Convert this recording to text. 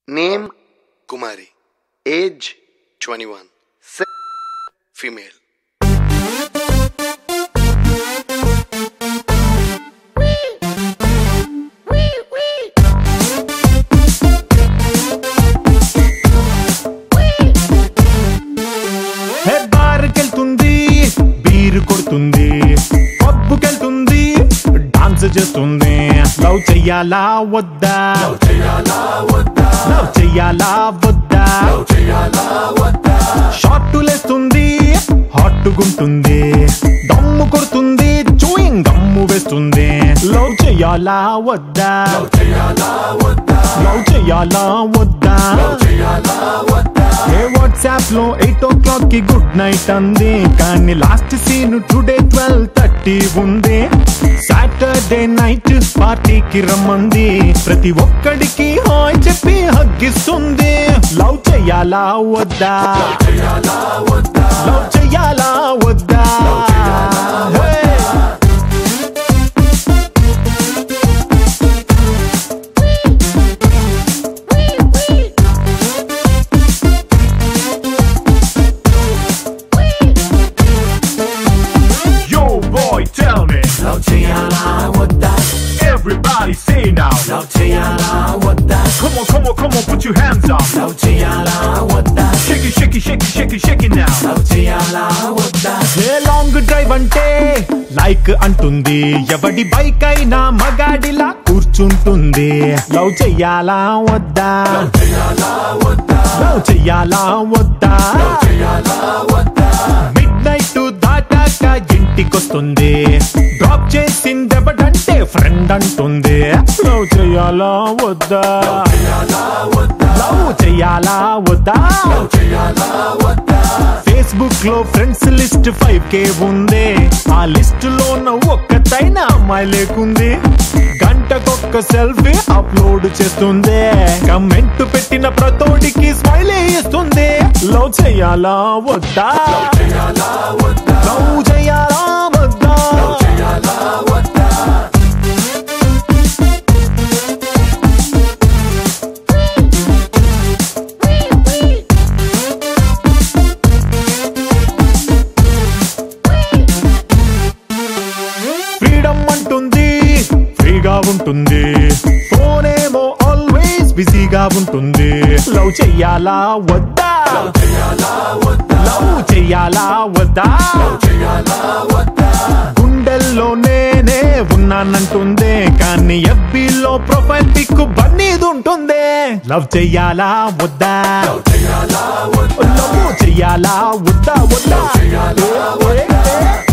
Name Kumari age twenty one female hey బార్కెళ్తుంది beer కొడుతుంది పబ్బుకెళ్తుంది డాన్స్ చేస్తుంది లవ్ చెయ్యాలా వద్దా లవ్ చెయ్యాలా వద్దా షార్టులేస్తుంది హాట్టుగుంటుంది దమ్ము కొడుతుంది చూయింగ్ గమ్ము వేస్తుంది లవ్ చెయ్యాలా వద్దా లవ్ చెయ్యాలా వద్దా ఏ వాట్సాప్ లో ఎయిట్ ఓ క్లాక్ కి గుడ్ నైట్ అంది కానీ last seen today twelve thirty ఉంది సాటర్డే నైట్ పార్టీకి రమ్మంది ప్రతి ఒక్కడికి హాయ్ చెప్పి హగ్గిస్తుంది లవ్ చెయ్యాలా వద్దా లవ్ చెయ్యాలా వద్దా Hey! Yo, boy, tell me. Love చేయాలా వద్దా Everybody say now. లవ్ చేయాలా వద్దా Come on, come on, come on, put your hands up. Love చేయాలా వద్దా Shake it, shake it, shake it, shake it, shake it now. Love చేయాలా వద్దా ఏ long drive అంటే లైక్ అంటుంది ఎవడి బైక్ అయినా మగాడిలా కూర్చుంటుంది లవ్ చెయ్యాలా వద్దా లవ్ చెయ్యాలా వద్దా మిడ్ నైట్ దాటాక ఇంటికొస్తుంది డ్రాప్ చేసిందెవడంటే ఫ్రెండ్ అంటుంది లవ్ చెయ్యాలా వద్దా లవ్ చెయ్యాలా వద్దా ఫేస్బుక్ లో ఫ్రెండ్స్ లిస్ట్ ఫైవ్ కే ఉంది ఆ లిస్ట్ లో ఒక్కతైన అమ్మాయి లేకుంది గంటకొక్క సెల్ఫీ అప్లోడ్ చేస్తుంది కమెంట్ పెట్టిన ప్రతోడికి స్మైల్ ఇస్తుంది లవ్ చెయ్యాలా వద్దా లవ్ చెయ్యాలా వద్దా ఫ్రీడమ్ అంటుంది ఫ్రీగా ఉంటుంది ఫోన్ ఏమో ఆల్వేస్ బిజీగా ఉంటుంది లవ్ చెయ్యాలా వద్దా లవ్ చెయ్యాలా వద్దా గుండెల్లో నేనే ఉన్నానంటుంది కానీ ఎఫ్బీలో ప్రొఫైల్ పిక్ బన్నీది ఉంటుంది లవ్ చెయ్యాలా వద్దా లవ్ చెయ్యాలా వద్దా వద్దా ఏ, ఏ, ఏ.